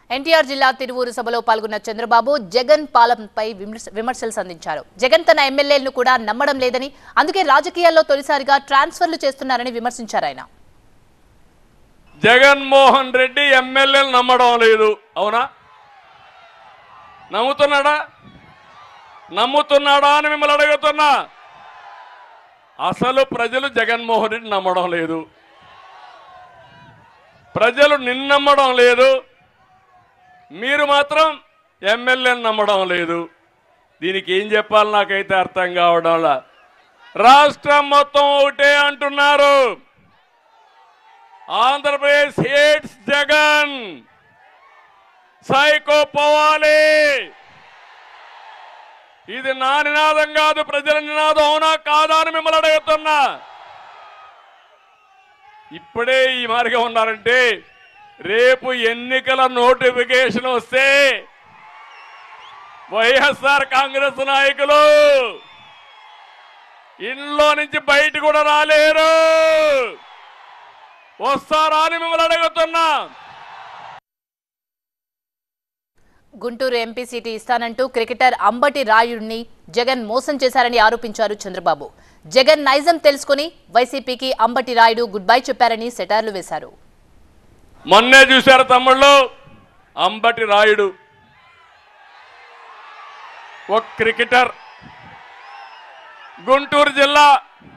ఎన్టీఆర్ జిల్లా తిరువూరు సభలో పాల్గొన్న చంద్రబాబు జగన్ పాలనపై విమర్శ- విమర్శలు సంధించారు జగన్ తన ఎమ్మెల్యేలను కూడా నమ్మడం లేదని అందుకే రాజకీయాల్లో తొలిసారిగా ట్రాన్స్ఫర్లు చేస్తున్నారని విమర్శించారు ఆయన జగన్మోహన్ రెడ్డి ఎమ్మెల్యేలు నమ్మడం లేదు అవునా నమ్ముతున్నాడా నమ్ముతున్నాడా అని మిమ్మల్ని అడుగుతున్నా అసలు ప్రజలు జగన్మోహన్ రెడ్డి నమ్మడం లేదు ప్రజలు నిన్ను నమ్మడం లేదు మీరు మాత్రం ఎమ్మెల్యేని నమ్మడం లేదు దీనికి ఏం చెప్పాలి నాకైతే అర్థం కావడంలా రాష్ట్రం మొత్తం ఒకటే అంటున్నారు ఆంధ్రప్రదేశ్ హేట్స్ జగన్ సైకో పోవాలి ఇది నా నినాదం కాదు ప్రజల నినాదం అవునా కాదా అని మిమ్మల్ని అడుగుతున్నా ఇప్పుడే ఈ మార్గం ఉన్నారంటే రేపు ఎన్నికల నోటిఫికేషన్ వస్తే వైఎస్ఆర్ కాంగ్రెస్ నాయకులు ఇంట్లో నుంచి బయట కూడా రాలేరు వస్తారా అని మిమ్మల్ని అడుగుతున్నా గుంటూరు ఎంపీ సీటు ఇస్తానంటూ క్రికెటర్ అంబటి రాయుడిని జగన్ మోసం చేశారని ఆరోపించారు చంద్రబాబు జగన్ నైజం తెలుసుకుని వైసీపీకి అంబటి రాయుడు గుడ్ బై చెప్పారని సెటార్లు వేశారు మొన్నే చూశారు తమ్ముళ్ళు అంబటి రాయుడు ఒక క్రికెటర్ గుంటూరు జిల్లా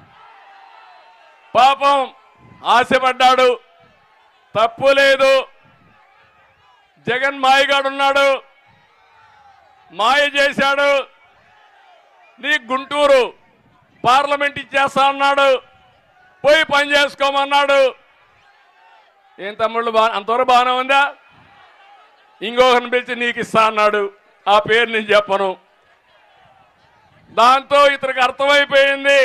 పాపం ఆశపడ్డాడు తప్పు లేదు జగన్ మాయగాడున్నాడు మాయ చేశాడు నీ గుంటూరు పార్లమెంట్ ఇచ్చేస్తా అన్నాడు పోయి పని చేసుకోమన్నాడు ఏం తమ్ముళ్ళు బా అంతవరకు బాగానే ఉందా ఇంకొకరిని పిలిచి నీకు ఇస్తా అన్నాడు ఆ పేరు నేను చెప్పను దాంతో ఇతనికి అర్థమైపోయింది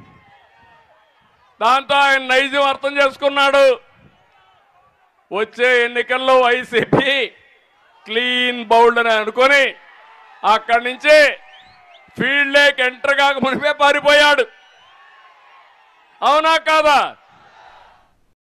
దాంతో ఆయన నైజం అర్థం చేసుకున్నాడు వచ్చే ఎన్నికల్లో వైసీపీ క్లీన్ బౌల్డ్ అని అనుకొని అక్కడి నుంచి ఫీల్డ్ లేక్ ఎంటర్ కాక మునిపే పారిపోయాడు అవునా కాదా